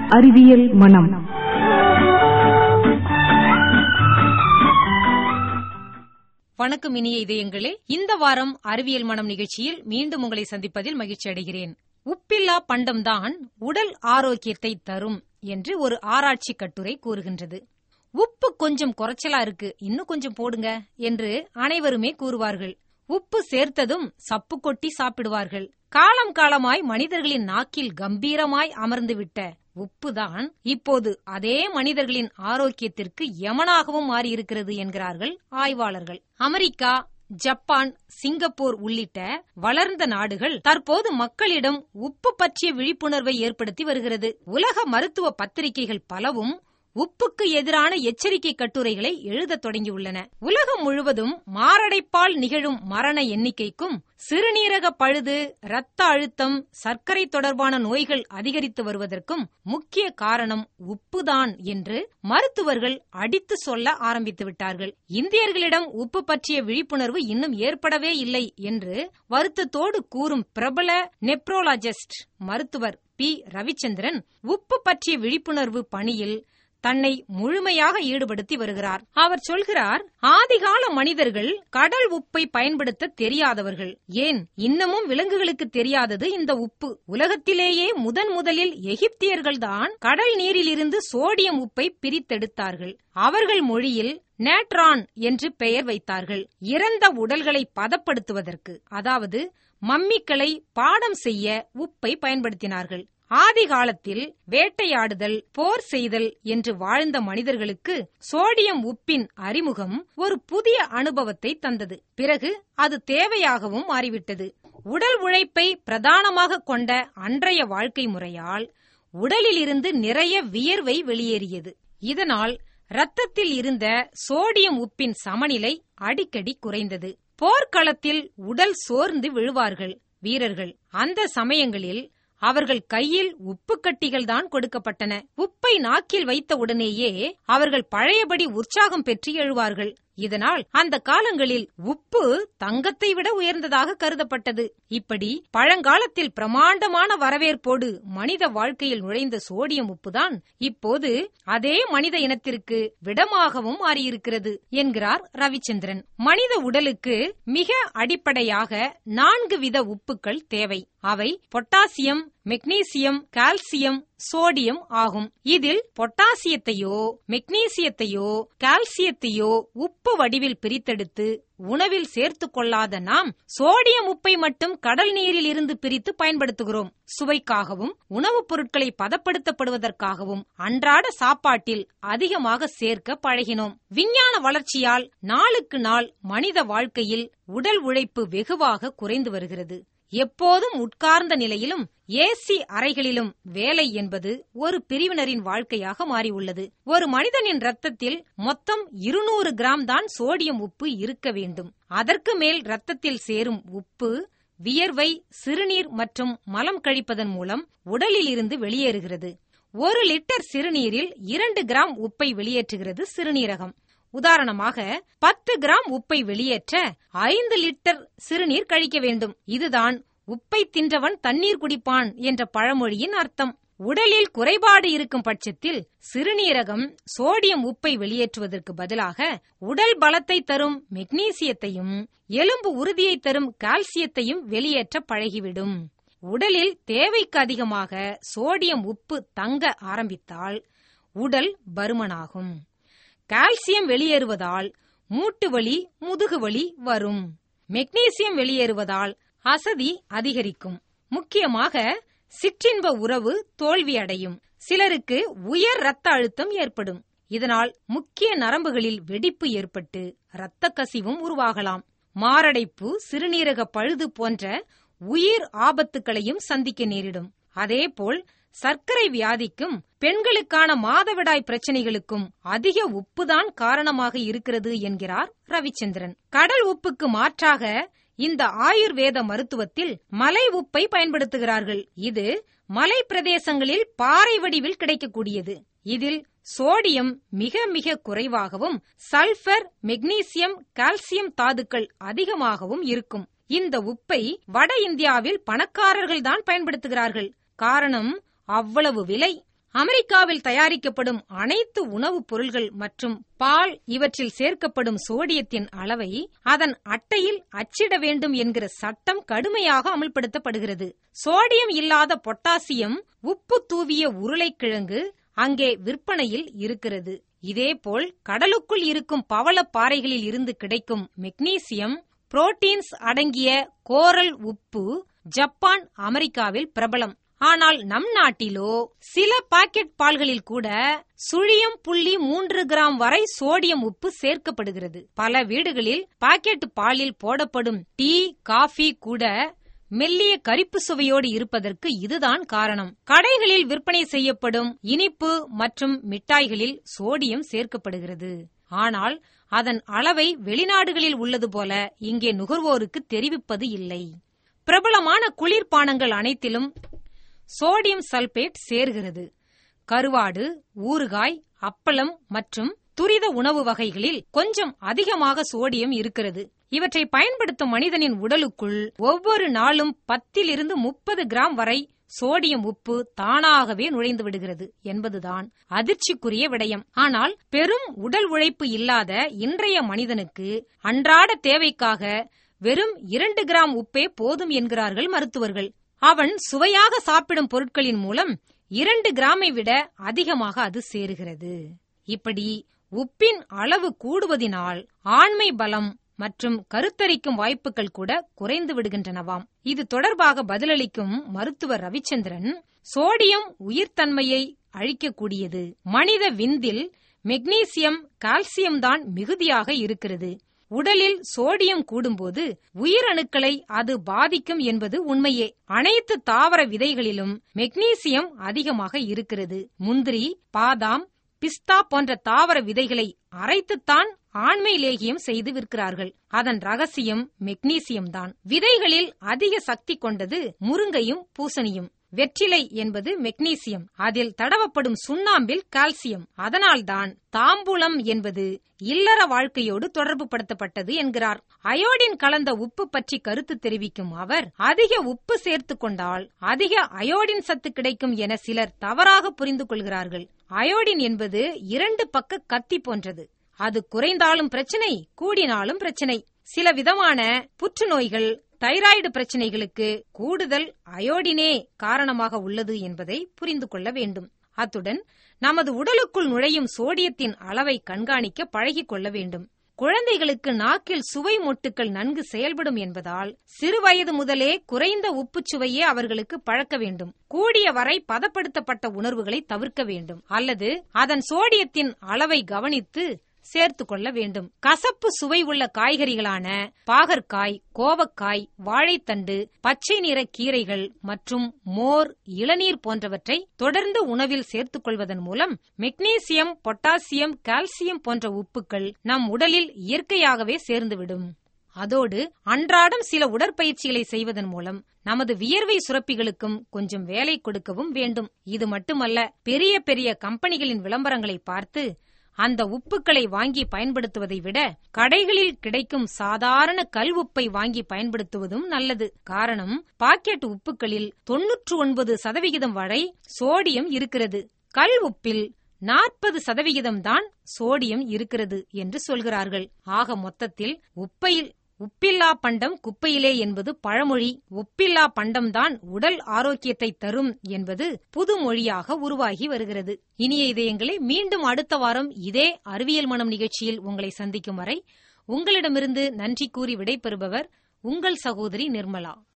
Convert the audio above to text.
அறிவியல் மனம் வணக்கம் இனிய இதயங்களே இந்த வாரம் அறிவியல் மனம் நிகழ்ச்சியில் மீண்டும் உங்களை சந்திப்பதில் மகிழ்ச்சி அடைகிறேன் உப்பில்லா பண்டம்தான் உடல் ஆரோக்கியத்தை தரும் என்று ஒரு ஆராய்ச்சி கட்டுரை கூறுகின்றது உப்பு கொஞ்சம் குறைச்சலா இருக்கு இன்னும் கொஞ்சம் போடுங்க என்று அனைவருமே கூறுவார்கள் உப்பு சேர்த்ததும் சப்பு கொட்டி சாப்பிடுவார்கள் காலம் காலமாய் மனிதர்களின் நாக்கில் கம்பீரமாய் அமர்ந்துவிட்ட உப்புதான் இப்போது அதே மனிதர்களின் ஆரோக்கியத்திற்கு யமனாகவும் மாறியிருக்கிறது என்கிறார்கள் ஆய்வாளர்கள் அமெரிக்கா ஜப்பான் சிங்கப்பூர் உள்ளிட்ட வளர்ந்த நாடுகள் தற்போது மக்களிடம் உப்பு பற்றிய விழிப்புணர்வை ஏற்படுத்தி வருகிறது உலக மருத்துவ பத்திரிகைகள் பலவும் உப்புக்கு எதிரான எச்சரிக்கை கட்டுரைகளை எழுதத் தொடங்கியுள்ளன உலகம் முழுவதும் மாரடைப்பால் நிகழும் மரண எண்ணிக்கைக்கும் சிறுநீரக பழுது இரத்த அழுத்தம் சர்க்கரை தொடர்பான நோய்கள் அதிகரித்து வருவதற்கும் முக்கிய காரணம் உப்புதான் என்று மருத்துவர்கள் அடித்து சொல்ல ஆரம்பித்து விட்டார்கள் இந்தியர்களிடம் உப்பு பற்றிய விழிப்புணர்வு இன்னும் ஏற்படவே இல்லை என்று வருத்தத்தோடு கூறும் பிரபல நெப்ரோலாஜிஸ்ட் மருத்துவர் பி ரவிச்சந்திரன் உப்பு பற்றிய விழிப்புணர்வு பணியில் தன்னை முழுமையாக ஈடுபடுத்தி வருகிறார் அவர் சொல்கிறார் ஆதிகால மனிதர்கள் கடல் உப்பை பயன்படுத்த தெரியாதவர்கள் ஏன் இன்னமும் விலங்குகளுக்கு தெரியாதது இந்த உப்பு உலகத்திலேயே முதன் முதலில் எகிப்தியர்கள்தான் கடல் நீரிலிருந்து சோடியம் உப்பை பிரித்தெடுத்தார்கள் அவர்கள் மொழியில் நேட்ரான் என்று பெயர் வைத்தார்கள் இறந்த உடல்களை பதப்படுத்துவதற்கு அதாவது மம்மிக்களை பாடம் செய்ய உப்பை பயன்படுத்தினார்கள் ஆதி காலத்தில் வேட்டையாடுதல் போர் செய்தல் என்று வாழ்ந்த மனிதர்களுக்கு சோடியம் உப்பின் அறிமுகம் ஒரு புதிய அனுபவத்தை தந்தது பிறகு அது தேவையாகவும் மாறிவிட்டது உடல் உழைப்பை பிரதானமாக கொண்ட அன்றைய வாழ்க்கை முறையால் உடலிலிருந்து நிறைய வியர்வை வெளியேறியது இதனால் இரத்தத்தில் இருந்த சோடியம் உப்பின் சமநிலை அடிக்கடி குறைந்தது போர்க்களத்தில் உடல் சோர்ந்து விழுவார்கள் வீரர்கள் அந்த சமயங்களில் அவர்கள் கையில் உப்பு கட்டிகள் தான் கொடுக்கப்பட்டன உப்பை நாக்கில் வைத்த உடனேயே அவர்கள் பழையபடி உற்சாகம் பெற்று எழுவார்கள் இதனால் அந்த காலங்களில் உப்பு தங்கத்தை விட உயர்ந்ததாக கருதப்பட்டது இப்படி பழங்காலத்தில் பிரமாண்டமான வரவேற்போடு மனித வாழ்க்கையில் நுழைந்த சோடியம் உப்புதான் இப்போது அதே மனித இனத்திற்கு விடமாகவும் மாறியிருக்கிறது என்கிறார் ரவிச்சந்திரன் மனித உடலுக்கு மிக அடிப்படையாக நான்கு வித உப்புக்கள் தேவை அவை பொட்டாசியம் மெக்னீசியம் கால்சியம் சோடியம் ஆகும் இதில் பொட்டாசியத்தையோ மெக்னீசியத்தையோ கால்சியத்தையோ உப்பு வடிவில் பிரித்தெடுத்து உணவில் சேர்த்துக் கொள்ளாத நாம் சோடியம் உப்பை மட்டும் கடல் நீரில் இருந்து பிரித்து பயன்படுத்துகிறோம் சுவைக்காகவும் உணவுப் பொருட்களை பதப்படுத்தப்படுவதற்காகவும் அன்றாட சாப்பாட்டில் அதிகமாக சேர்க்க பழகினோம் விஞ்ஞான வளர்ச்சியால் நாளுக்கு நாள் மனித வாழ்க்கையில் உடல் உழைப்பு வெகுவாக குறைந்து வருகிறது எப்போதும் உட்கார்ந்த நிலையிலும் ஏசி அறைகளிலும் வேலை என்பது ஒரு பிரிவினரின் வாழ்க்கையாக மாறியுள்ளது ஒரு மனிதனின் ரத்தத்தில் மொத்தம் இருநூறு கிராம் தான் சோடியம் உப்பு இருக்க வேண்டும் அதற்கு மேல் ரத்தத்தில் சேரும் உப்பு வியர்வை சிறுநீர் மற்றும் மலம் கழிப்பதன் மூலம் உடலில் இருந்து வெளியேறுகிறது ஒரு லிட்டர் சிறுநீரில் இரண்டு கிராம் உப்பை வெளியேற்றுகிறது சிறுநீரகம் உதாரணமாக பத்து கிராம் உப்பை வெளியேற்ற ஐந்து லிட்டர் சிறுநீர் கழிக்க வேண்டும் இதுதான் உப்பை தின்றவன் தண்ணீர் குடிப்பான் என்ற பழமொழியின் அர்த்தம் உடலில் குறைபாடு இருக்கும் பட்சத்தில் சிறுநீரகம் சோடியம் உப்பை வெளியேற்றுவதற்கு பதிலாக உடல் பலத்தை தரும் மெக்னீசியத்தையும் எலும்பு உறுதியை தரும் கால்சியத்தையும் வெளியேற்ற பழகிவிடும் உடலில் தேவைக்கு அதிகமாக சோடியம் உப்பு தங்க ஆரம்பித்தால் உடல் பருமனாகும் கால்சியம் வெளியேறுவதால் மூட்டு வலி முதுகு வலி வரும் மெக்னீசியம் வெளியேறுவதால் அசதி அதிகரிக்கும் முக்கியமாக சிற்றின்ப உறவு தோல்வியடையும் சிலருக்கு உயர் இரத்த அழுத்தம் ஏற்படும் இதனால் முக்கிய நரம்புகளில் வெடிப்பு ஏற்பட்டு இரத்த கசிவும் உருவாகலாம் மாரடைப்பு சிறுநீரக பழுது போன்ற உயிர் ஆபத்துகளையும் சந்திக்க நேரிடும் அதேபோல் சர்க்கரை வியாதிக்கும் பெண்களுக்கான மாதவிடாய் பிரச்சனைகளுக்கும் அதிக உப்புதான் காரணமாக இருக்கிறது என்கிறார் ரவிச்சந்திரன் கடல் உப்புக்கு மாற்றாக இந்த ஆயுர்வேத மருத்துவத்தில் மலை உப்பை பயன்படுத்துகிறார்கள் இது மலை பிரதேசங்களில் பாறை வடிவில் கிடைக்கக்கூடியது இதில் சோடியம் மிக மிக குறைவாகவும் சல்பர் மெக்னீசியம் கால்சியம் தாதுக்கள் அதிகமாகவும் இருக்கும் இந்த உப்பை வட இந்தியாவில் பணக்காரர்கள் தான் பயன்படுத்துகிறார்கள் காரணம் அவ்வளவு விலை அமெரிக்காவில் தயாரிக்கப்படும் அனைத்து உணவுப் பொருள்கள் மற்றும் பால் இவற்றில் சேர்க்கப்படும் சோடியத்தின் அளவை அதன் அட்டையில் அச்சிட வேண்டும் என்கிற சட்டம் கடுமையாக அமல்படுத்தப்படுகிறது சோடியம் இல்லாத பொட்டாசியம் உப்பு தூவிய உருளைக்கிழங்கு அங்கே விற்பனையில் இருக்கிறது இதேபோல் கடலுக்குள் இருக்கும் பவளப் பாறைகளில் இருந்து கிடைக்கும் மெக்னீசியம் புரோட்டீன்ஸ் அடங்கிய கோரல் உப்பு ஜப்பான் அமெரிக்காவில் பிரபலம் ஆனால் நம் நாட்டிலோ சில பாக்கெட் பால்களில் கூட சுழியம் புள்ளி மூன்று கிராம் வரை சோடியம் உப்பு சேர்க்கப்படுகிறது பல வீடுகளில் பாக்கெட் பாலில் போடப்படும் டீ காஃபி கூட மெல்லிய கரிப்பு சுவையோடு இருப்பதற்கு இதுதான் காரணம் கடைகளில் விற்பனை செய்யப்படும் இனிப்பு மற்றும் மிட்டாய்களில் சோடியம் சேர்க்கப்படுகிறது ஆனால் அதன் அளவை வெளிநாடுகளில் உள்ளது போல இங்கே நுகர்வோருக்கு தெரிவிப்பது இல்லை பிரபலமான குளிர்பானங்கள் அனைத்திலும் சோடியம் சல்பேட் சேர்கிறது கருவாடு ஊறுகாய் அப்பளம் மற்றும் துரித உணவு வகைகளில் கொஞ்சம் அதிகமாக சோடியம் இருக்கிறது இவற்றை பயன்படுத்தும் மனிதனின் உடலுக்குள் ஒவ்வொரு நாளும் பத்திலிருந்து முப்பது கிராம் வரை சோடியம் உப்பு தானாகவே நுழைந்து விடுகிறது என்பதுதான் அதிர்ச்சிக்குரிய விடயம் ஆனால் பெரும் உடல் உழைப்பு இல்லாத இன்றைய மனிதனுக்கு அன்றாட தேவைக்காக வெறும் இரண்டு கிராம் உப்பே போதும் என்கிறார்கள் மருத்துவர்கள் அவன் சுவையாக சாப்பிடும் பொருட்களின் மூலம் இரண்டு கிராமை விட அதிகமாக அது சேருகிறது இப்படி உப்பின் அளவு கூடுவதினால் ஆண்மை பலம் மற்றும் கருத்தரிக்கும் வாய்ப்புகள் கூட குறைந்து விடுகின்றனவாம் இது தொடர்பாக பதிலளிக்கும் மருத்துவர் ரவிச்சந்திரன் சோடியம் உயிர்த்தன்மையை அழிக்கக்கூடியது மனித விந்தில் மெக்னீசியம் கால்சியம் தான் மிகுதியாக இருக்கிறது உடலில் சோடியம் கூடும்போது உயிரணுக்களை அது பாதிக்கும் என்பது உண்மையே அனைத்து தாவர விதைகளிலும் மெக்னீசியம் அதிகமாக இருக்கிறது முந்திரி பாதாம் பிஸ்தா போன்ற தாவர விதைகளை அரைத்துத்தான் ஆண்மை லேகியம் செய்து விற்கிறார்கள் அதன் ரகசியம் மெக்னீசியம் தான் விதைகளில் அதிக சக்தி கொண்டது முருங்கையும் பூசணியும் வெற்றிலை என்பது மெக்னீசியம் அதில் தடவப்படும் சுண்ணாம்பில் கால்சியம் அதனால்தான் தாம்பூலம் என்பது இல்லற வாழ்க்கையோடு தொடர்பு படுத்தப்பட்டது என்கிறார் அயோடின் கலந்த உப்பு பற்றி கருத்து தெரிவிக்கும் அவர் அதிக உப்பு சேர்த்து கொண்டால் அதிக அயோடின் சத்து கிடைக்கும் என சிலர் தவறாக புரிந்து கொள்கிறார்கள் அயோடின் என்பது இரண்டு பக்க கத்தி போன்றது அது குறைந்தாலும் பிரச்சனை கூடினாலும் பிரச்சனை சில விதமான புற்றுநோய்கள் தைராய்டு பிரச்சனைகளுக்கு கூடுதல் அயோடினே காரணமாக உள்ளது என்பதை புரிந்து கொள்ள வேண்டும் அத்துடன் நமது உடலுக்குள் நுழையும் சோடியத்தின் அளவை கண்காணிக்க பழகிக் கொள்ள வேண்டும் குழந்தைகளுக்கு நாக்கில் சுவை மொட்டுக்கள் நன்கு செயல்படும் என்பதால் சிறுவயது முதலே குறைந்த உப்புச் சுவையே அவர்களுக்கு பழக்க வேண்டும் கூடிய வரை பதப்படுத்தப்பட்ட உணர்வுகளை தவிர்க்க வேண்டும் அல்லது அதன் சோடியத்தின் அளவை கவனித்து சேர்த்து கொள்ள வேண்டும் கசப்பு சுவை உள்ள காய்கறிகளான பாகற்காய் கோவக்காய் வாழைத்தண்டு பச்சை நிற கீரைகள் மற்றும் மோர் இளநீர் போன்றவற்றை தொடர்ந்து உணவில் சேர்த்துக் கொள்வதன் மூலம் மெக்னீசியம் பொட்டாசியம் கால்சியம் போன்ற உப்புக்கள் நம் உடலில் இயற்கையாகவே சேர்ந்துவிடும் அதோடு அன்றாடம் சில உடற்பயிற்சிகளை செய்வதன் மூலம் நமது வியர்வை சுரப்பிகளுக்கும் கொஞ்சம் வேலை கொடுக்கவும் வேண்டும் இது மட்டுமல்ல பெரிய பெரிய கம்பெனிகளின் விளம்பரங்களை பார்த்து அந்த உப்புக்களை வாங்கி பயன்படுத்துவதை விட கடைகளில் கிடைக்கும் சாதாரண கல் உப்பை வாங்கி பயன்படுத்துவதும் நல்லது காரணம் பாக்கெட் உப்புகளில் தொன்னூற்று ஒன்பது சதவிகிதம் வரை சோடியம் இருக்கிறது கல் உப்பில் நாற்பது சதவிகிதம் தான் சோடியம் இருக்கிறது என்று சொல்கிறார்கள் ஆக மொத்தத்தில் உப்பையில் உப்பில்லா பண்டம் குப்பையிலே என்பது பழமொழி உப்பில்லா பண்டம்தான் உடல் ஆரோக்கியத்தை தரும் என்பது புது மொழியாக உருவாகி வருகிறது இனிய இதயங்களை மீண்டும் அடுத்த வாரம் இதே அறிவியல் மனம் நிகழ்ச்சியில் உங்களை சந்திக்கும் வரை உங்களிடமிருந்து நன்றி கூறி விடைபெறுபவர் உங்கள் சகோதரி நிர்மலா